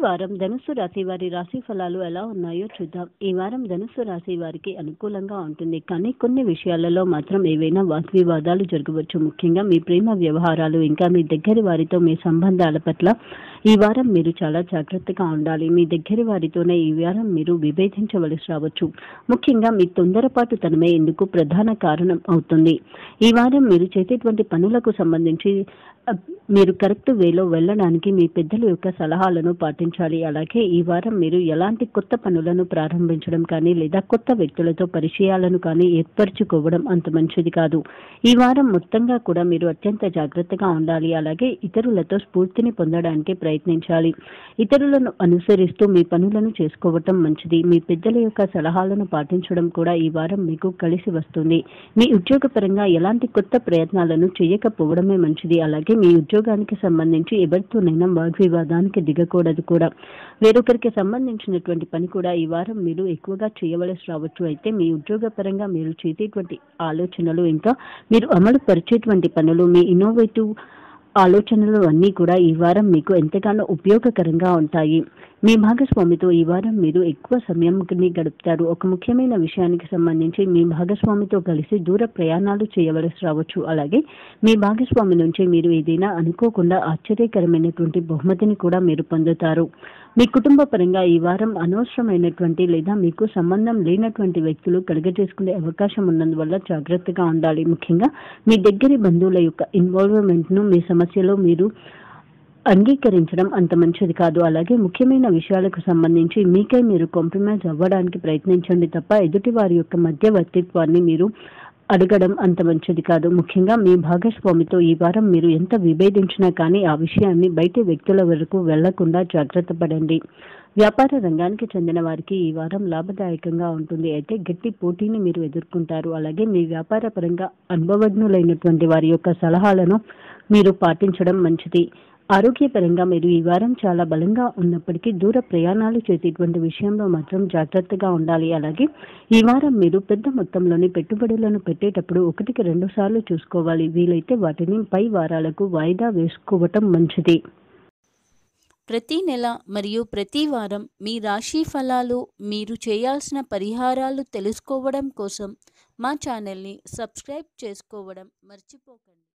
వారం ధనుస్సు రాశి వారి రాశి ఫలాలు ఎలా ఉన్నాయో చూద్దాం ఈ వారం ధనుస్సు రాశి వారికి అనుకూలంగా ఉంటుంది కానీ కొన్ని విషయాలలో మాత్రం ఏవైనా వాగ్వివాదాలు జరగవచ్చు ముఖ్యంగా మీ ప్రేమ వ్యవహారాలు ఇంకా మీ దగ్గరి వారితో మీ సంబంధాల పట్ల ఈ వారం మీరు చాలా జాగ్రత్తగా ఉండాలి మీ దగ్గరి వారితోనే ఈ వారం మీరు విభేదించవలసి రావచ్చు ముఖ్యంగా మీ తొందరపాటు తనమే ఇందుకు ప్రధాన కారణం అవుతుంది ఈ వారం మీరు చేసేటువంటి పనులకు సంబంధించి అ, మీరు కరెక్ట్ వేలో వెళ్ళడానికి మీ పెద్దల యొక్క సలహాలను పాటించాలి అలాగే ఈ వారం మీరు ఎలాంటి కొత్త పనులను ప్రారంభించడం కానీ లేదా కొత్త వ్యక్తులతో పరిచయాలను కానీ ఏర్పరచుకోవడం అంత మంచిది కాదు ఈ వారం మొత్తంగా కూడా మీరు అత్యంత జాగ్రత్తగా ఉండాలి అలాగే ఇతరులతో స్ఫూర్తిని పొందడానికి ప్రయత్నించాలి ఇతరులను అనుసరిస్తూ మీ పనులను చేసుకోవటం మంచిది మీ పెద్దల యొక్క సలహాలను పాటించడం కూడా ఈ వారం మీకు కలిసి వస్తుంది మీ ఉద్యోగపరంగా ఎలాంటి కొత్త ప్రయత్నాలను చేయకపోవడమే మంచిది అలాగే మీ ఉద్యోగానికి సంబంధించి ఎవరితోనైనా వాగ్వివాదానికి దిగకూడదు కూడా వేరొకరికి సంబంధించినటువంటి పని కూడా ఈ వారం మీరు ఎక్కువగా చేయవలసి రావచ్చు అయితే మీ ఉద్యోగపరంగా మీరు చేసేటువంటి ఆలోచనలు ఇంకా మీరు అమలు పరిచేటువంటి పనులు మీ ఇన్నోవేటివ్ ఆలోచనలు అన్నీ కూడా ఈ వారం మీకు ఎంతగానో ఉపయోగకరంగా ఉంటాయి మీ భాగస్వామితో ఈ వారం మీరు ఎక్కువ సమయాన్ని గడుపుతారు ఒక ముఖ్యమైన విషయానికి సంబంధించి మీ భాగస్వామితో కలిసి దూర ప్రయాణాలు చేయవలసి రావచ్చు అలాగే మీ భాగస్వామి నుంచి మీరు ఏదైనా అనుకోకుండా ఆశ్చర్యకరమైనటువంటి బహుమతిని కూడా మీరు పొందుతారు మీ కుటుంబ పరంగా ఈ వారం అనవసరమైనటువంటి లేదా మీకు సంబంధం లేనటువంటి వ్యక్తులు కలుగజేసుకునే అవకాశం ఉన్నందువల్ల జాగ్రత్తగా ఉండాలి ముఖ్యంగా మీ దగ్గరి బంధువుల యొక్క ఇన్వాల్వ్మెంట్ను మీ సమస్యలో మీరు అంగీకరించడం అంత మంచిది కాదు అలాగే ముఖ్యమైన విషయాలకు సంబంధించి మీకై మీరు కాంప్రమైజ్ అవ్వడానికి ప్రయత్నించండి తప్ప ఎదుటి వారి యొక్క మధ్యవర్తిత్వాన్ని మీరు అడగడం అంత మంచిది కాదు ముఖ్యంగా మీ భాగస్వామితో ఈ వారం మీరు ఎంత విభేదించినా కానీ ఆ విషయాన్ని బయటి వ్యక్తుల వరకు వెళ్లకుండా జాగ్రత్త పడండి వ్యాపార రంగానికి చెందిన వారికి ఈ వారం లాభదాయకంగా ఉంటుంది అయితే గట్టి పోటీని మీరు ఎదుర్కొంటారు అలాగే మీ వ్యాపార పరంగా అనుభవజ్ఞులైనటువంటి వారి యొక్క సలహాలను మీరు పాటించడం మంచిది ఆరోగ్యపరంగా మీరు ఈ వారం చాలా బలంగా ఉన్నప్పటికీ దూర ప్రయాణాలు చేసేటువంటి విషయంలో మాత్రం జాగ్రత్తగా ఉండాలి అలాగే ఈ వారం మీరు పెద్ద మొత్తంలోని పెట్టుబడులను పెట్టేటప్పుడు ఒకటికి రెండు సార్లు చూసుకోవాలి వీలైతే వాటిని పై వారాలకు వాయిదా వేసుకోవటం మంచిది ప్రతి నెల మరియు ప్రతి వారం మీ రాశి ఫలాలు మీరు చేయాల్సిన పరిహారాలు తెలుసుకోవడం కోసం మా ఛానల్ని సబ్స్క్రైబ్ చేసుకోవడం మర్చిపోకండి